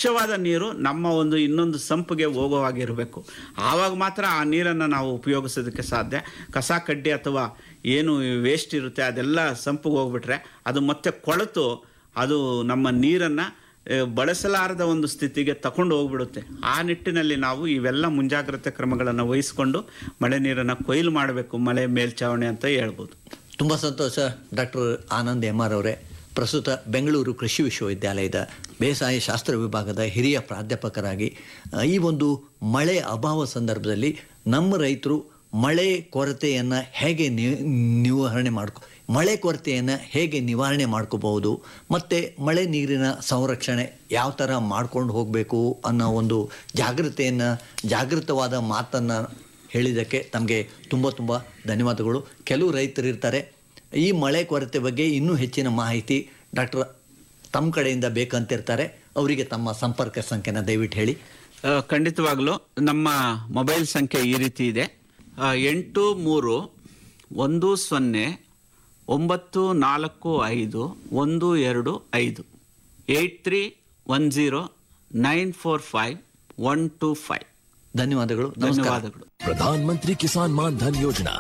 ಸ್ವಚ್ಛವಾದ ನೀರು ನಮ್ಮ ಒಂದು ಇನ್ನೊಂದು ಸಂಪಿಗೆ ಹೋಗುವಾಗಿರಬೇಕು ಆವಾಗ ಮಾತ್ರ ಆ ನೀರನ್ನು ನಾವು ಉಪಯೋಗಿಸೋದಕ್ಕೆ ಸಾಧ್ಯ ಕಸ ಕಡ್ಡಿ ಅಥವಾ ಏನು ವೇಸ್ಟ್ ಇರುತ್ತೆ ಅದೆಲ್ಲ ಸಂಪಿಗೆ ಹೋಗ್ಬಿಟ್ರೆ ಅದು ಮತ್ತೆ ಕೊಳೆತು ಅದು ನಮ್ಮ ನೀರನ್ನು ಬಳಸಲಾರದ ಒಂದು ಸ್ಥಿತಿಗೆ ತಗೊಂಡು ಹೋಗ್ಬಿಡುತ್ತೆ ಆ ನಿಟ್ಟಿನಲ್ಲಿ ನಾವು ಇವೆಲ್ಲ ಮುಂಜಾಗ್ರತೆ ಕ್ರಮಗಳನ್ನು ವಹಿಸಿಕೊಂಡು ಮಳೆ ನೀರನ್ನು ಕೊಯ್ಲು ಮಾಡಬೇಕು ಮಳೆ ಮೇಲ್ಚಾವಣಿ ಅಂತ ಹೇಳ್ಬೋದು ತುಂಬ ಸಂತೋಷ ಡಾಕ್ಟರ್ ಆನಂದ್ ಎಮ್ ಆರ್ ಅವರೇ ಪ್ರಸ್ತುತ ಬೆಂಗಳೂರು ಕೃಷಿ ವಿಶ್ವವಿದ್ಯಾಲಯದ ಬೇಸಾಯ ಶಾಸ್ತ್ರ ವಿಭಾಗದ ಹಿರಿಯ ಪ್ರಾಧ್ಯಾಪಕರಾಗಿ ಆ, ಈ ಒಂದು ಮಳೆ ಅಭಾವ ಸಂದರ್ಭದಲ್ಲಿ ನಮ್ಮ ರೈತರು ಮಳೆ ಕೊರತೆಯನ್ನು ಹೇಗೆ ನಿ- ನಿರ್ವಹಣೆ ಮಾಡ್ಕೊ ಮಳೆ ಕೊರತೆಯನ್ನು ಹೇಗೆ ನಿವಾರಣೆ ಮಾಡ್ಕೋಬಹುದು ಮತ್ತು ಮಳೆ ನೀರಿನ ಸಂರಕ್ಷಣೆ ಯಾವ ಥರ ಮಾಡ್ಕೊಂಡು ಹೋಗಬೇಕು ಅನ್ನೋ ಒಂದು ಜಾಗೃತೆಯನ್ನು ಜಾಗೃತವಾದ ಮಾತನ್ನು ಹೇಳಿದ್ದಕ್ಕೆ ತಮಗೆ ತುಂಬ ತುಂಬ ಧನ್ಯವಾದಗಳು ಕೆಲವು ರೈತರು ಇರ್ತಾರೆ ಈ ಮಳೆ ಕೊರತೆ ಬಗ್ಗೆ ಇನ್ನೂ ಹೆಚ್ಚಿನ ಮಾಹಿತಿ ಡಾಕ್ಟರ್ ತಮ್ಮ ಕಡೆಯಿಂದ ಬೇಕಂತಿರ್ತಾರೆ ಅವರಿಗೆ ತಮ್ಮ ಸಂಪರ್ಕ ಸಂಖ್ಯೆನ ದಯವಿಟ್ಟು ಹೇಳಿ ಆ, ಖಂಡಿತವಾಗ್ಲೂ ನಮ್ಮ ಮೊಬೈಲ್ ಸಂಖ್ಯೆ ಈ ರೀತಿ ಇದೆ ಆ, ಎಂಟು ಮೂರು ಒಂದು ಸೊನ್ನೆ ಒಂಬತ್ತು ನಾಲ್ಕು ಐದು ಒಂದು ಎರಡು ಐದು eight three one zero nine four five one two five ಧನ್ಯವಾದಗಳು ನಮಸ್ಕಾರ ಧನ್ಯವಾದಗಳು प्रधानमंत्री किसान मान धन योजना